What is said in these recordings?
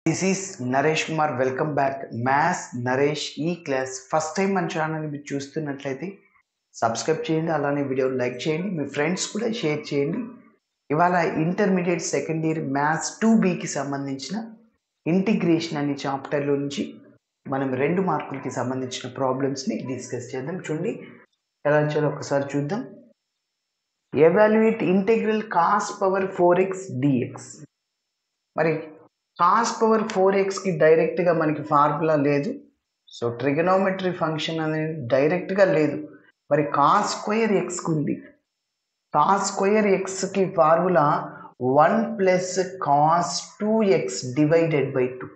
this is Naresh Kumar welcome back maths Naresh ఈ class first time మన channel మీరు చూస్తున్నట్లయితే సబ్స్క్రైబ్ చేయండి అలానే వీడియో లైక్ చేయండి మీ ఫ్రెండ్స్ కూడా షేర్ చేయండి ఇవాళ intermediate second year maths two బీకి సంబంధించిన ఇంటిగ్రేషన్ అనే చాప్టర్లో నుంచి మనం రెండు మార్కులకి సంబంధించిన ప్రాబ్లమ్స్ని డిస్కస్ చేద్దాం చూడండి ఎలా చేయాలో ఒకసారి చూద్దాం evaluate integral cos power four x dx మరి కాస్ పవర్ ఫోర్ ఎక్స్కి డైరెక్ట్గా మనకి ఫార్ములా లేదు సో ట్రిగనోమెట్రీ ఫంక్షన్ అనేది డైరెక్ట్గా లేదు మరి కాస్ స్క్వేర్ ఎక్స్కి ఉంది కాస్ స్క్వేర్ ఎక్స్కి formula one plus cos two x divided by two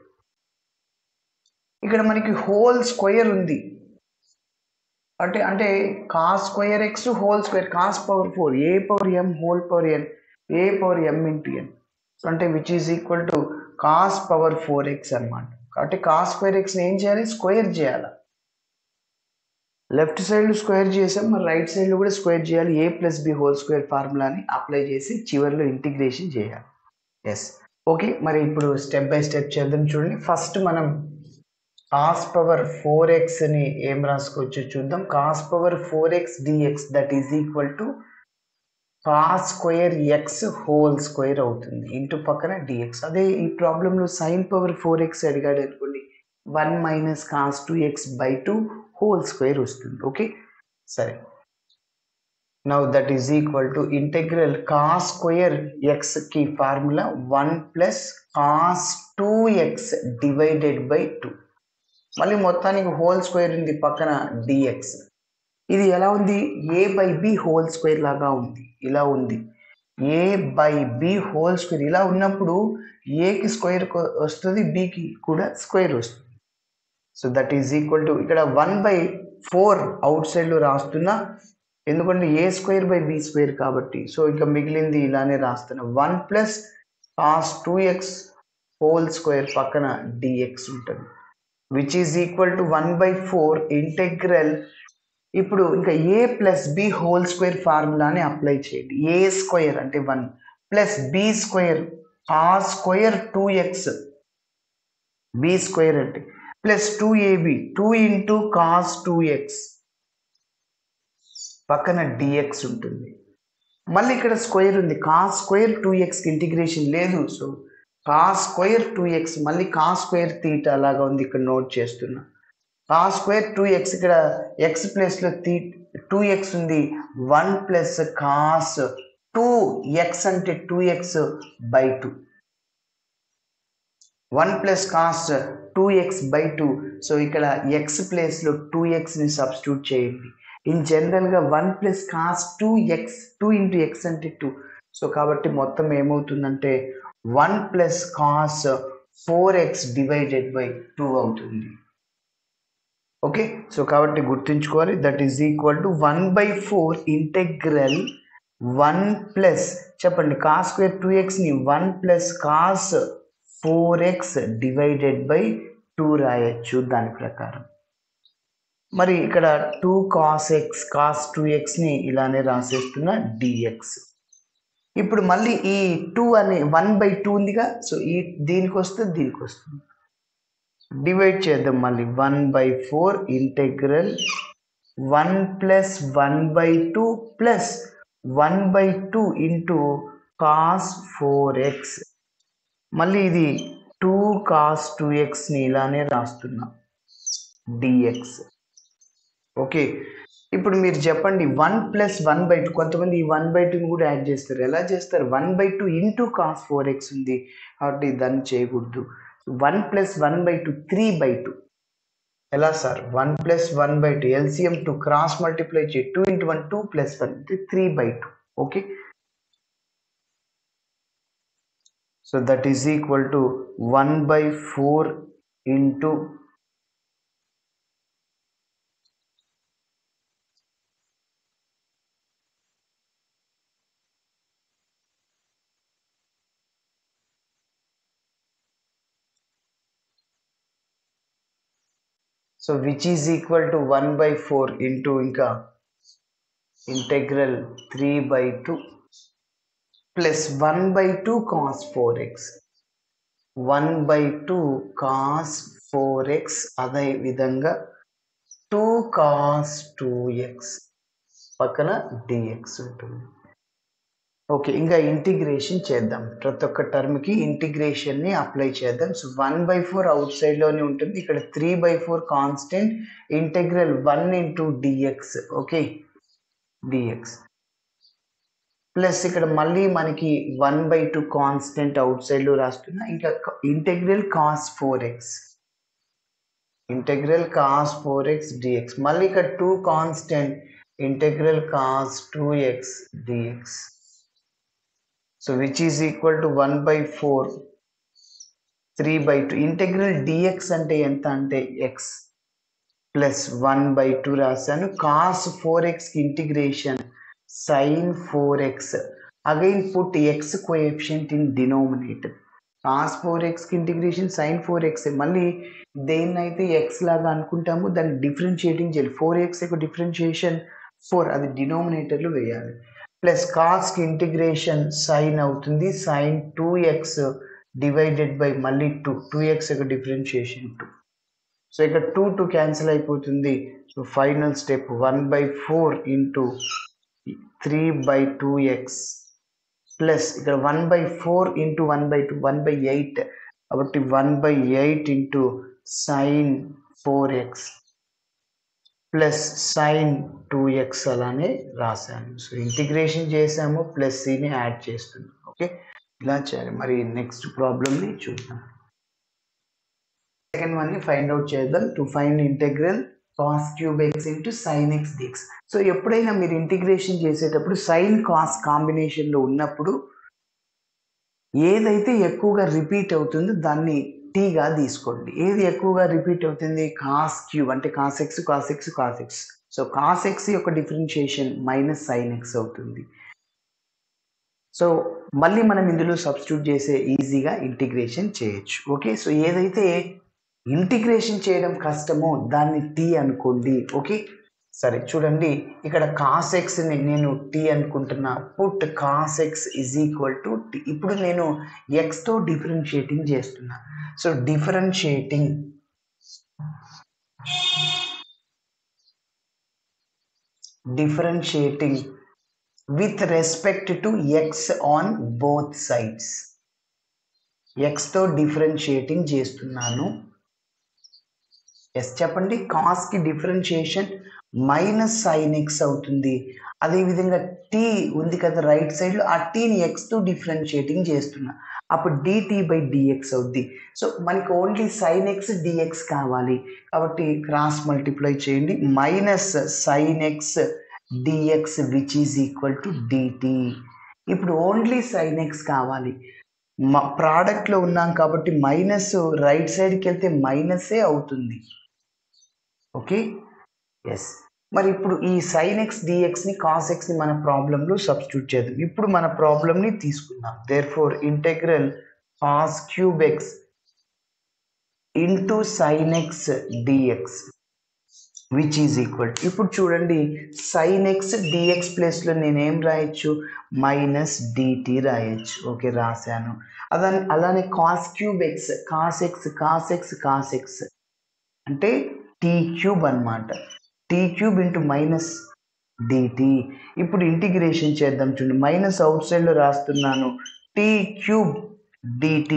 ఇక్కడ మనకి హోల్ స్క్వేర్ ఉంది అంటే అంటే cos square x whole square cos power four a power m whole power n a power m into n so అంటే which is equal to cos power four x అనమాట కాబట్టి cos square ఎక్స్ని ఏం చేయాలి square చేయాలి left side square చేసాం మరి right సైడ్లో కూడా స్క్వేర్ చేయాలి a plus b whole square ఫార్ములాని అప్లై చేసి చివరిలో ఇంటిగ్రేషన్ చేయాలి ఎస్ ఓకే మరి ఇప్పుడు స్టెప్ బై స్టెప్ చేద్దాం చూడండి ఫస్ట్ మనం కాస్ పవర్ ఫోర్ ఎక్స్ని ఏం రాసుకోవచ్చు చూద్దాం cos power four x dx that is equal to cos square x whole square అవుతుంది ఇంటూ పక్కన డిఎక్స్ అదే ఈ ప్రాబ్లంలో సైన్ పవర్ ఫోర్ ఎక్స్ అడిగాడు అనుకోండి one minus cos two x by two whole square వస్తుంది ఓకే సరే now that is equal to integral cos square ఎక్స్కి formula one plus cos two x divided by two మళ్ళీ మొత్తానికి whole square ఉంది పక్కన dx ఇది ఎలా ఉంది a by b whole square లాగా ఉంది ఇలా ఉంది a by b whole square ఇలా ఉన్నప్పుడు ఏకి స్క్వేర్ వస్తుంది బికి కూడా స్క్వేర్ వస్తుంది so that is equal to ఇక్కడ వన్ బై ఫోర్ అవుట్ సైడ్లో రాస్తున్నా ఎందుకంటే a square by b square కాబట్టి సో ఇక మిగిలింది ఇలానే రాస్తున్నా one plus cos two x whole square పక్కన డిఎక్స్ ఉంటుంది which is equal to one by four integral ఇప్పుడు ఇంకా a plus b whole square ఫార్ములాని అప్లై చేయండి ఏ స్క్వేర్ అంటే one plus b square a square two x b square అంటే plus two ab two into cos two x పక్కన dx ఉంటుంది మళ్ళీ ఇక్కడ స్క్వేర్ ఉంది కాస్ స్క్వేర్ టూ ఎక్స్కి ఇంటిగ్రేషన్ లేదు so cos square two x మళ్ళీ కాస్ స్క్వేర్ తీట అలాగా ఉంది ఇక్కడ నోట్ చేస్తున్నా కాస్ స్క్వేర్ టూ ఎక్స్ ఇక్కడ ఎక్స్ ప్లేస్లో తీ టూ ఎక్స్ ఉంది one plus cos two x అంటే two x by two one plus cos two x by two so ఇక్కడ ఎక్స్ ప్లేస్లో టూ ఎక్స్ని సబ్స్టిట్యూట్ చేయండి ఇన్ జనరల్గా one plus cos two x two into x అంటే two so కాబట్టి మొత్తం ఏమవుతుందంటే one plus cos four x divided by two అవుతుంది ఓకే సో కాబట్టి గుర్తుంచుకోవాలి that is equal to one by four integral one plus చెప్పండి cos square two ఎక్స్ని one plus cos four x divided by two రాయొచ్చు దాని ప్రకారం మరి ఇక్కడ two cos x cos two ఎక్స్ని ఇలానే రాసేస్తున్నా డిఎక్స్ ఇప్పుడు మళ్ళీ ఈ టూ అనే వన్ బై టూ ఉందిగా సో ఈ దీనికి వస్తే దీనికి వస్తుంది డివైడ్ చేద్దాం మళ్ళీ one by four integral one plus one by two plus one by two into cos four x మళ్ళీ ఇది టూ కాస్ టూ ఎక్స్ని ఇలానే రాస్తున్నా డిఎక్స్ ఓకే ఇప్పుడు మీరు చెప్పండి one plus one by two కొంతమంది ఈ వన్ బై టూని కూడా యాడ్ చేస్తారు ఎలా చేస్తారు one by two into cos four x ఉంది కాబట్టి దాన్ని చేయకూడదు one plus one by two three by two ఎలా sir one plus one by two LCM two cross multiply చేయి two into one two plus one three by two okay so that is equal to one by four into so which is equal to one by four into ఇంకా integral three by two plus one by two cos four x one by two cos four x అదే విధంగా two cos two x పక్కన dx ఉంటుంది okay ఇంకా integration చేద్దాం ప్రతి ఒక్క టర్మ్కి ఇంటిగ్రేషన్ని అప్లై చేద్దాం so one by four out సైడ్లోనే ఉంటుంది ఇక్కడ three by four constant integral one into dx okay dx plus ఇక్కడ మళ్ళీ మనకి one by two constant out సైడ్లో రాస్తున్నా ఇంకా integral cos four x integral cos four x dx మళ్ళీ ఇక్కడ two constant integral cos two x dx so which is equal to one by four three by two integral dx అంటే ఎంత అంటే x plus one by two రాశాను cos four ఎక్స్కి integration sine four x again put x coefficient in denominator cos four ఎక్స్కి integration sine four x మళ్ళీ దేన్నైతే x లాగా అనుకుంటామో దాన్ని డిఫరెన్షియేటింగ్ చేయాలి ఫోర్ ఎక్స్ యొక్క డిఫరెన్షియేషన్ ఫోర్ అది డినోమినేటర్లో వేయాలి ప్లస్ కాస్కి ఇంటిగ్రేషన్ సైన్ అవుతుంది sine two x divided by మళ్ళీ టూ టూ ఎక్స్ యొక్క డిఫరెన్షియేషన్ టూ సో ఇక్కడ టూ టూ క్యాన్సిల్ అయిపోతుంది so final step one by four into three by two x plus ఇక్కడ one by four into one by two one by eight కాబట్టి one by eight into sine four x plus sine two x అలానే రాశాను so integration చేసాము plus సిని add చేస్తున్నాం okay ఇలా చేయాలి మరి నెక్స్ట్ ప్రాబ్లమ్ని చూద్దాం సెకండ్ వన్ని ఫైండ్ అవుట్ చేద్దాం to find integral cos cube x into sine x dx so ఎప్పుడైనా మీరు ఇంటిగ్రేషన్ చేసేటప్పుడు సైన్ కాస్ కాంబినేషన్లో ఉన్నప్పుడు ఏదైతే ఎక్కువగా రిపీట్ అవుతుందో దాన్ని టీగా తీసుకోండి ఏది ఎక్కువగా రిపీట్ అవుతుంది కాస్ క్యూబ్ అంటే cos x cos x cos x so cos x యొక్క డిఫరెన్షియేషన్ మైనస్ సైన్ ఎక్స్ అవుతుంది సో మళ్ళీ మనం ఇందులో సబ్స్టిట్యూట్ చేసే ఈజీగా ఇంటిగ్రేషన్ చేయొచ్చు ఓకే సో ఏదైతే ఇంటిగ్రేషన్ చేయడం కష్టమో దాన్ని టీ అనుకోండి ఓకే సరే చూడండి ఇక్కడ కాస్ ఎక్స్ని నేను టీ అనుకుంటున్నా put cos x is equal to t ఇప్పుడు నేను ఎక్స్తో డిఫరెన్షియేటింగ్ చేస్తున్నా so differentiating differentiating with respect to x on both sides ఎక్స్తో డిఫరెన్షియేటింగ్ చేస్తున్నాను ఎస్ చెప్పండి కాస్కి డిఫరెన్షియేషన్ మైనస్ సైన్ ఎక్స్ అవుతుంది అదేవిధంగా టీ ఉంది కదా రైట్ సైడ్లో ఆ టీని ఎక్స్తో డిఫరెన్షియేటింగ్ చేస్తున్నా అప్పుడు డిటీ బై డిఎక్స్ అవుద్ది సో మనకి ఓన్లీ సైన్ ఎక్స్ డిఎక్స్ కావాలి కాబట్టి క్రాస్ మల్టిప్లై చేయండి minus sine x dx which is equal to dt ఇప్పుడు ఓన్లీ సైన్ ఎక్స్ కావాలి మా ప్రోడక్ట్లో ఉన్నాం కాబట్టి మైనస్ రైట్ సైడ్కి వెళ్తే మైనసే అవుతుంది ఓకే ఎస్ మరి ఇప్పుడు ఈ సైన్ ఎక్స్ డిఎక్స్ని కాస్ ఎక్స్ని మన ప్రాబ్లంలో సబ్స్టిట్యూట్ చేద్దాం ఇప్పుడు మన ప్రాబ్లమ్ని తీసుకుందాం therefore integral cos cube x into sine x dx which is equal ఇప్పుడు చూడండి సైన్ ఎక్స్ డిఎక్స్ ప్లేస్లో నేనేం రాయొచ్చు మైనస్ డిటి రాయొచ్చు ఓకే రాశాను అదా అలానే cos cube x cos x cos x cos x అంటే టీ క్యూబ్ అనమాట t cube into minus dt ఇప్పుడు ఇంటిగ్రేషన్ చేద్దాం చూడండి మైనస్ అవుట్ సైడ్లో రాస్తున్నాను t cube dt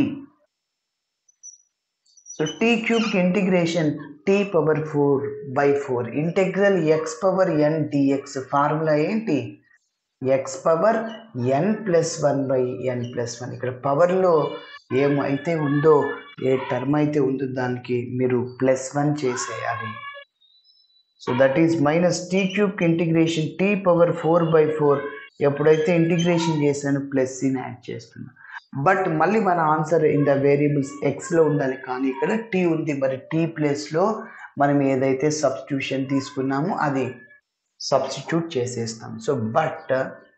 so t క్యూబ్కి integration t power four by four integral x power n dx formula ఏంటి x power n plus one by n plus one ఇక్కడ పవర్లో ఏమైతే ఉందో ఏ టర్మ్ అయితే ఉందో దానికి మీరు ప్లస్ వన్ చేసేయాలి so that is minus t క్యూబ్కి integration t power four by four ఎప్పుడైతే ఇంటిగ్రేషన్ చేశాను ప్లస్ సిని యాడ్ చేస్తున్నా బట్ మళ్ళీ మన ఆన్సర్ ఇన్ ద వేరియబుల్స్ ఎక్స్లో ఉండాలి కానీ ఇక్కడ టీ ఉంది మరి టీ ప్లేస్లో మనం ఏదైతే సబ్స్టిట్యూషన్ తీసుకున్నామో అది సబ్స్టిట్యూట్ చేసేస్తాం so but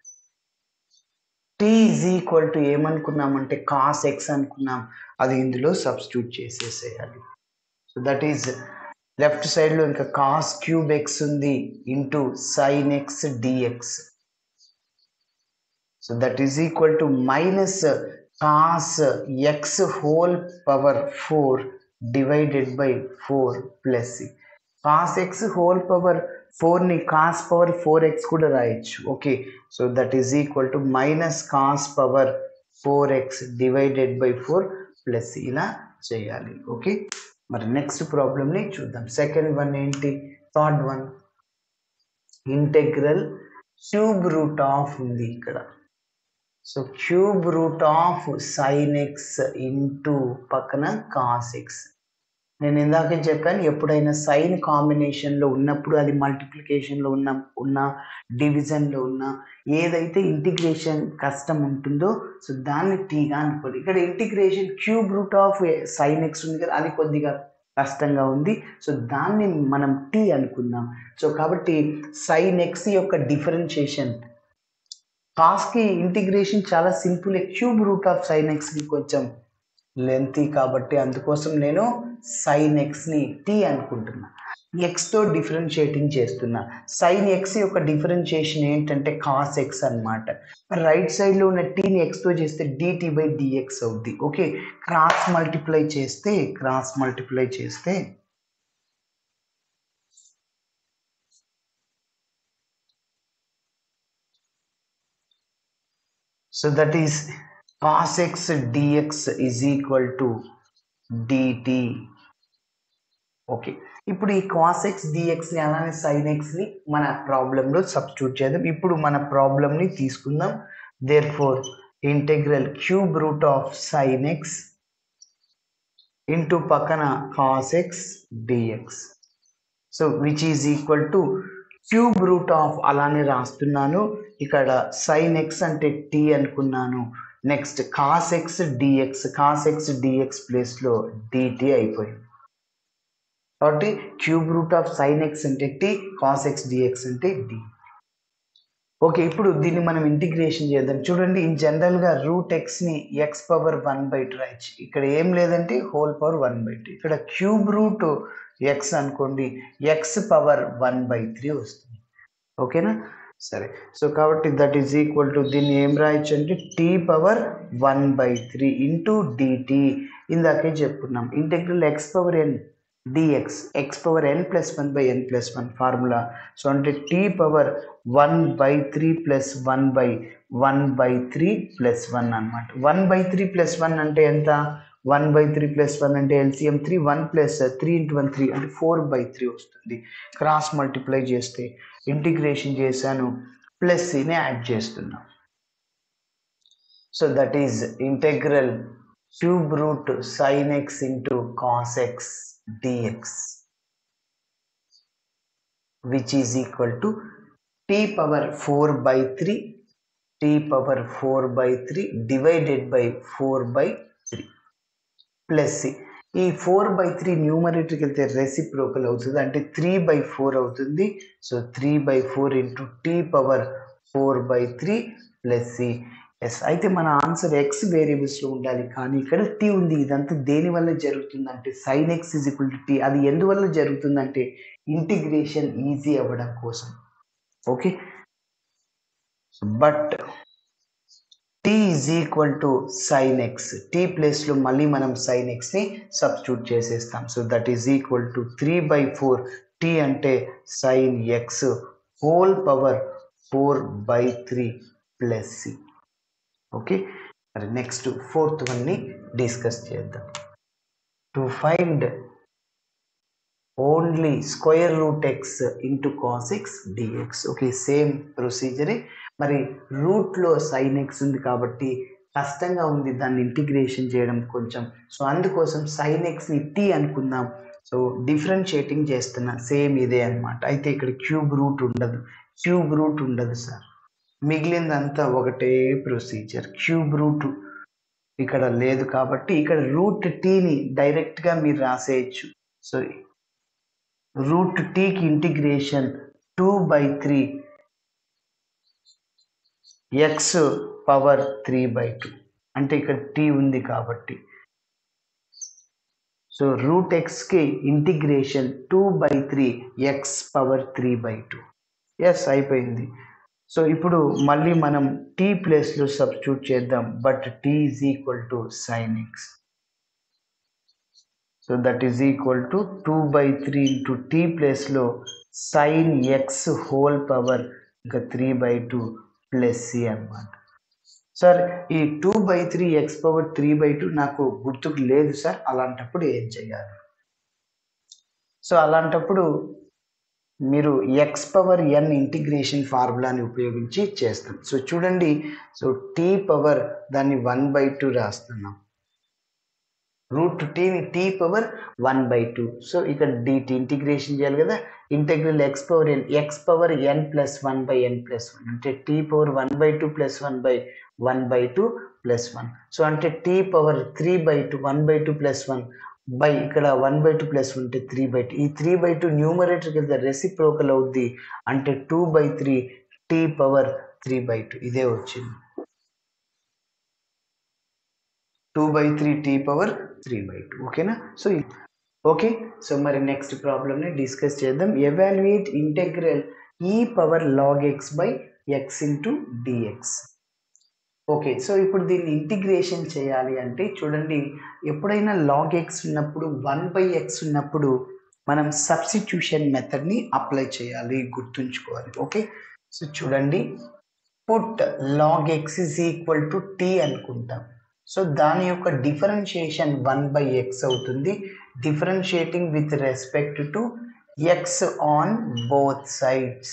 t is equal to ఏమనుకున్నామంటే కాస్ ఎక్స్ అనుకున్నాం అది ఇందులో సబ్స్టిట్యూట్ చేసేసేయాలి సో దట్ ఈజ్ లెఫ్ట్ సైడ్లో ఇంకా కాస్ క్యూబ్ ఎక్స్ ఉంది into sine x dx so that is equal to minus cos x whole power four divided by four plus cos x whole power ఫోర్ని cos power four x కూడా రాయొచ్చు okay so that is equal to minus cos power four x divided by four plus ఇలా చేయాలి okay మరి next ప్రాబ్లమ్ని చూద్దాం second one ఏంటి third one integral cube root of ఉంది ఇక్కడ so cube root of sine x into పక్కన cos x నేను ఇందాకే చెప్పాను ఎప్పుడైనా సైన్ కాంబినేషన్లో ఉన్నప్పుడు అది మల్టిప్లికేషన్లో ఉన్న ఉన్న డివిజన్లో ఉన్న ఏదైతే ఇంటిగ్రేషన్ కష్టం ఉంటుందో సో దాన్ని టీగా అనుకోండి ఇక్కడ integration cube root of sine x ఉంది కదా అది కొద్దిగా కష్టంగా ఉంది సో దాన్ని మనం టీ అనుకుందాం సో కాబట్టి సైన్ ఎక్స్ యొక్క డిఫరెన్షియేషన్ కాస్కి ఇంటిగ్రేషన్ చాలా simple cube root of sine ఎక్స్కి కొంచెం లెంతీ కాబట్టి అందుకోసం నేను సైన్ ఎక్స్ని టీ అనుకుంటున్నా ఎక్స్తో డిఫరెన్షియేటింగ్ చేస్తున్నా సైన్ ఎక్స్ యొక్క డిఫరెన్షియేషన్ ఏంటంటే కాస్ ఎక్స్ అనమాట రైట్ సైడ్లో ఉన్న టీని ఎక్స్తో చేస్తే డిటీ బై డిఎక్స్ అవుద్ది ఓకే క్రాస్ మల్టిప్లై చేస్తే క్రాస్ మల్టిప్లై చేస్తే so that is cos x dx is equal to dt okay ఇప్పుడు ఈ కాస్ ఎక్స్ డిఎక్స్ని అలానే సైన్ ఎక్స్ని మన ప్రాబ్లంలో సబ్స్టిట్యూట్ చేద్దాం ఇప్పుడు మన ప్రాబ్లమ్ని తీసుకుందాం therefore integral cube root of sine x into పక్కన cos x dx so which is equal to cube root of అలానే రాస్తున్నాను ఇక్కడ సైన్ ఎక్స్ అంటే టీ అనుకున్నాను next cos x dx cos x dx ప్లేస్లో డిటి అయిపోయింది కాబట్టి cube root of sine x అంటే టీ కాస్ ఎక్స్ డిఎక్స్ అంటే డి ఓకే ఇప్పుడు దీన్ని మనం ఇంటిగ్రేషన్ చేద్దాం చూడండి ఇన్ జనరల్గా రూట్ ఎక్స్ని x power one by two రాయచ్చు ఇక్కడ ఏం లేదంటే whole power one by two ఇక్కడ క్యూబ్ రూట్ ఎక్స్ అనుకోండి x power one by three వస్తుంది ఓకేనా సరే సో కాబట్టి దట్ ఈజ్ ఈక్వల్ టు దీన్ని ఏం రాయొచ్చు అంటే t power one by three into dt ఇందాకే చెప్పుకున్నాం integral x power n dx x power n plus one by n plus one formula so అంటే t power one by three plus one by one by three plus one అనమాట one by three plus one అంటే ఎంత one by three plus one అంటే LCM three one plus three into one three అంటే four by three వస్తుంది cross multiply చేస్తే integration చేశాను plus సిని add చేస్తున్నా so that is integral cube root sine x into cos x dx which is equal to t power four by three t power four by three divided by four by three plus ఈ four by three న్యూమరేటర్కి వెళ్తే reciprocal అవుతుంది అంటే three by four అవుతుంది so three by four into t power four by three plus c is అయితే మన answer x వేరియబుల్స్లో ఉండాలి కానీ ఇక్కడ టీ ఉంది ఇదంతా దేని వల్ల జరుగుతుందంటే sine x is equal to t అది ఎందువల్ల జరుగుతుందంటే ఇంటిగ్రేషన్ ఈజీ అవ్వడం కోసం okay but t is equal to sine x t ప్లేస్లో మళ్ళీ మనం సైన్ ఎక్స్ని సబ్స్టిట్యూట్ చేసేస్తాం so that is equal to three by four t అంటే sine x whole power four by three plus c okay మరి next fourth వన్ని discuss చేద్దాం to find only square root x into cos x dx okay same ప్రొసీజరే మరి రూట్లో sign x ఉంది కాబట్టి కష్టంగా ఉంది దాన్ని ఇంటిగ్రేషన్ చేయడం కొంచెం సో అందుకోసం సైన్ ఎక్స్ని టీ అనుకుందాం సో డిఫరెన్షియేటింగ్ చేస్తున్నా సేమ్ ఇదే అనమాట అయితే ఇక్కడ క్యూబ్ రూట్ ఉండదు క్యూబ్ రూట్ ఉండదు సార్ మిగిలిందంతా ఒకటే ప్రొసీజర్ క్యూబ్ రూట్ ఇక్కడ లేదు కాబట్టి ఇక్కడ రూట్ టీని డైరెక్ట్గా మీరు రాసేయచ్చు సో రూట్ టీకి integration two by three x power three by two అంటే ఇక్కడ టీ ఉంది కాబట్టి సో రూట్ ఎక్స్కి integration two by three x power three by two is అయిపోయింది సో ఇప్పుడు మళ్ళీ మనం టీ ప్లేస్లో సబ్స్టిట్యూట్ చేద్దాం but t is equal to sine x so that is equal to two by three into t ప్లేస్లో sine x whole power ఇంకా three by two plus c అనమాట sir ఈ two by three x power three by two నాకు గుర్తుకు లేదు sir అలాంటప్పుడు ఏం చేయాలి సో అలాంటప్పుడు మీరు ఎక్స్ పవర్ ఎన్ ఇంటిగ్రేషన్ ఫార్ములాని ఉపయోగించి చేస్తాం సో చూడండి సో టీ పవర్ దాన్ని వన్ బై టూ రాస్తున్నాం రూట్ టీని t power one by two so ఇక్కడ డిటి ఇంటిగ్రేషన్ చేయాలి కదా integral x power n x power n plus one by n plus one అంటే t power one by two plus one by one by two plus one so అంటే t power three by two one by two plus one by ఇక్కడ one by two plus ఉంటే three by two ఈ three by two న్యూమరేటర్కి వెళ్తే reciprocal అవుద్ది అంటే two by three t power three by two ఇదే వచ్చింది two by three t power three by two ఓకేనా సో ఓకే సో మరి నెక్స్ట్ ప్రాబ్లమ్ని డిస్కస్ చేద్దాం evaluate integral e power log x by x into dx okay so ఇప్పుడు దీన్ని ఇంటిగ్రేషన్ చేయాలి అంటే చూడండి ఎప్పుడైనా లాగ్ ఎక్స్ ఉన్నప్పుడు వన్ బై ఎక్స్ ఉన్నప్పుడు మనం సబ్స్టిట్యూషన్ మెథడ్ని అప్లై చేయాలి గుర్తుంచుకోవాలి ఓకే సో చూడండి put log x is equal to t అనుకుంటాం సో దాని యొక్క డిఫరెన్షియేషన్ వన్ బై ఎక్స్ అవుతుంది differentiating with respect to x on both sides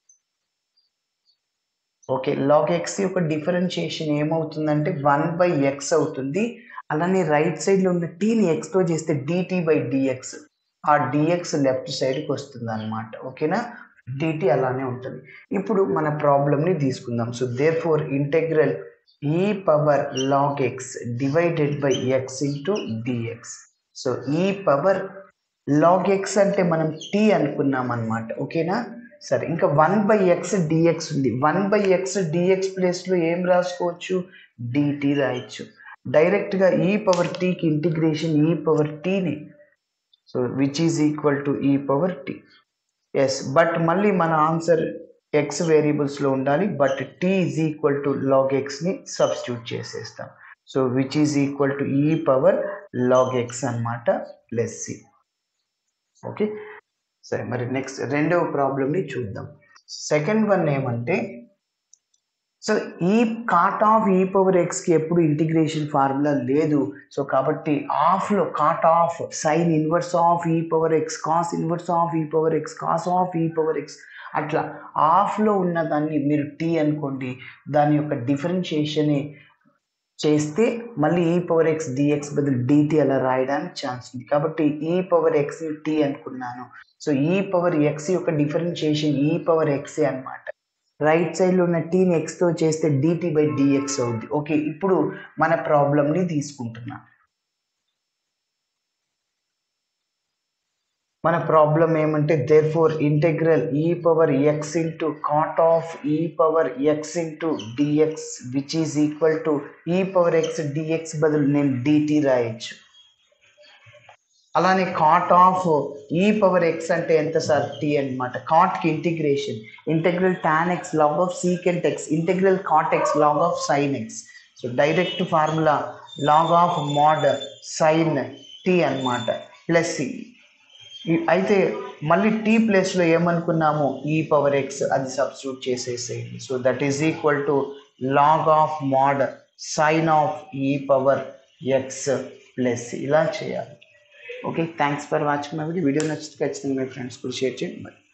okay log x యొక్క డిఫరెన్షియేషన్ ఏమవుతుందంటే వన్ బై ఎక్స్ అవుతుంది అలానే రైట్ సైడ్లో ఉన్న టీని ఎక్స్తో చేస్తే డిటీ బై డిఎక్స్ ఆ డిఎక్స్ లెఫ్ట్ సైడ్కి వస్తుంది అనమాట ఓకేనా డిటి అలానే ఉంటుంది ఇప్పుడు మన ప్రాబ్లమ్ని తీసుకుందాం so therefore integral e power log x divided by x into dx so e power log x అంటే మనం టీ అనుకున్నాం అనమాట ఓకేనా సరే ఇంకా వన్ బై ఎక్స్ డిఎక్స్ ఉంది వన్ బై ఎక్స్ డిఎక్స్ ప్లేస్లో ఏం రాసుకోవచ్చు డిటి రాయొచ్చు డైరెక్ట్గా ఈ పవర్ టీకి ఇంటిగ్రేషన్ ఈ పవర్ టీని so which is equal to e power t is but మళ్ళీ మన ఆన్సర్ ఎక్స్ వేరియబుల్స్లో ఉండాలి but t is equal to log ఎక్స్ని సబ్స్టిట్యూట్ చేసేస్తాం so which is equal to e power log x అనమాట plus c okay సరే మరి next రెండవ ప్రాబ్లమ్ని చూద్దాం సెకండ్ వన్ ఏమంటే సో ఈ కాట్ ఆఫ్ ఈ పవర్ ఎక్స్కి ఎప్పుడు ఇంటిగ్రేషన్ ఫార్ములా లేదు సో కాబట్టి ఆఫ్లో cot of sine inverse of e power x cos inverse of e power x cos of e power x అట్లా ఆఫ్లో ఉన్న దాన్ని మీరు టీ అనుకోండి దాని యొక్క డిఫరెన్షియేషన్ చేస్తే మళ్ళీ ఈ పవర్ ఎక్స్ డిఎక్స్ బదులు డిటి అలా రాయడానికి ఛాన్స్ ఉంది కాబట్టి ఈ పవర్ ఎక్స్ టీ అనుకున్నాను సో ఈ పవర్ ఎక్స్ యొక్క డిఫరెన్షియేషన్ ఈ పవర్ ఎక్సే అనమాట రైట్ సైడ్లో ఉన్న టీని ఎక్స్తో చేస్తే డిటి బై డిఎక్స్ అవుద్ది ఓకే ఇప్పుడు మన ప్రాబ్లమ్ని తీసుకుంటున్నా మన ప్రాబ్లం ఏమంటే therefore integral e power x into cot of e power x into dx which is equal to e power x dx బదులు నేను డిటి రాయొచ్చు అలానే cot of e power x అంటే ఎంత సార్ టీ అనమాట కాట్కి integration integral tan x log of secant x integral cot x log of sine x so direct formula log of mod sine t అనమాట plus అయితే మళ్ళీ t ప్లేస్లో ఏమనుకున్నాము e power x అది సబ్స్టిట్యూట్ చేసేసేయండి so that is equal to log of mod sine of e power x plus ఇలా చేయాలి okay thanks for watching my video video నచ్చితే ఖచ్చితంగా మీ ఫ్రెండ్స్ కూడా షేర్ చేయండి మరి